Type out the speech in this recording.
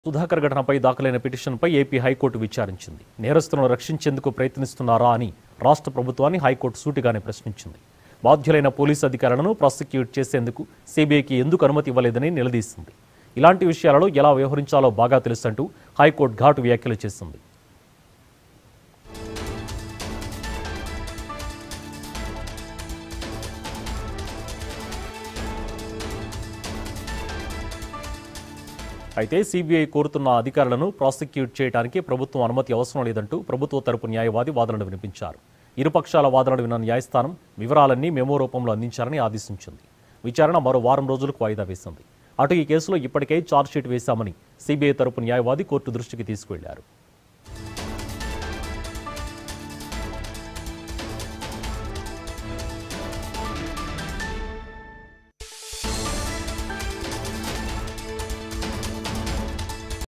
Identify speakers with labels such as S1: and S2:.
S1: సుధాకర్ ఘటనపై దాఖలైన పిటిషన్పై ఏపీ హైకోర్టు విచారించింది నేరస్తులను రక్షించేందుకు ప్రయత్నిస్తున్నారా అని రాష్ట్ర ప్రభుత్వాన్ని హైకోర్టు సూటిగానే ప్రశ్నించింది బాధ్యులైన పోలీసు అధికారులను ప్రాసిక్యూట్ చేసేందుకు సిబిఐకి ఎందుకు అనుమతి ఇవ్వలేదని నిలదీసింది ఇలాంటి విషయాలలో ఎలా వ్యవహరించాలో బాగా తెలుసంటూ హైకోర్టు ఘాటు వ్యాఖ్యలు చేసింది అయితే సిబిఐ కోరుతున్న అధికారులను ప్రాసిక్యూట్ చేయడానికి ప్రభుత్వం అనుమతి అవసరం లేదంటూ ప్రభుత్వ తరపు న్యాయవాది వాదనలు వినిపించారు ఇరుపక్షాల వాదనలు విన్న న్యాయస్థానం వివరాలన్నీ మెమో రూపంలో అందించాలని ఆదేశించింది విచారణ మరో వారం రోజులకు వాయిదా వేసింది అటు ఈ కేసులో ఇప్పటికే ఛార్జ్షీట్ వేశామని సిబిఐ తరపు న్యాయవాది కోర్టు దృష్టికి తీసుకువెళ్లారు